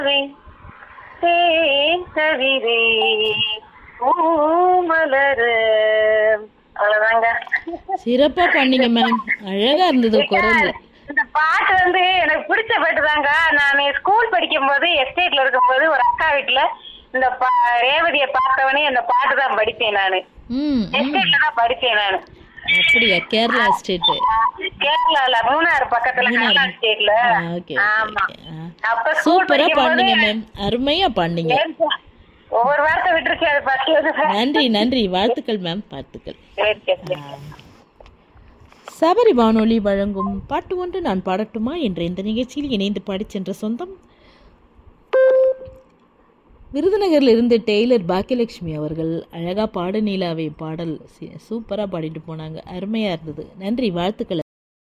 தேன் தவிரே பூமலரு அவ்வளவுதாங்க சிறப்பா பண்ணீங்க மேம் அழகா இருந்தது குரல் இந்த பாட்டு வந்து எனக்கு பிடிச்ச பாட்டு தாங்க நான் ஸ்கூல் படிக்கும் போது எஸ்டேட்ல இருக்கும்போது ஒரு அக்கா வீட்டுல இந்த பா- ரேவதியை பார்த்தவனே அந்த பாட்டு தான் படிச்சேன் நானு ம் ம். எஸ்டேட்ல தான் படிச்சேன் நானு அப்படியா கேரளா ஸ்டேட்டு கேரளால மூணாறு பக்கத்துல மூணாறு. கேரளா ஸ்டேட்ல ஓகே ஆமா அப்ப ஸ்கூல் சூப்பரா படிக்கும் போது பண்ணீங்க மேம் அருமையா பண்ணீங்க ஒவ்வொரு வார்த்தை விட்டுருச்சு அது பஸ்ல நன்றி நன்றி வாழ்த்துக்கள் மேம் வாழ்த்துக்கள் சரி சரி சரி. சபரி வானொலி வழங்கும் பாட்டு ஒன்று நான் பாடட்டுமா என்ற இந்த நிகழ்ச்சியில் இணைந்து பாடிச் சென்ற சொந்தம் விருதுநகர்ல இருந்து டெய்லர் பாக்கியலட்சுமி அவர்கள் அழகா பாடு நீலாவை பாடல் சி- சூப்பரா பாடிட்டு போனாங்க அருமையா இருந்தது நன்றி வாழ்த்துக்கள்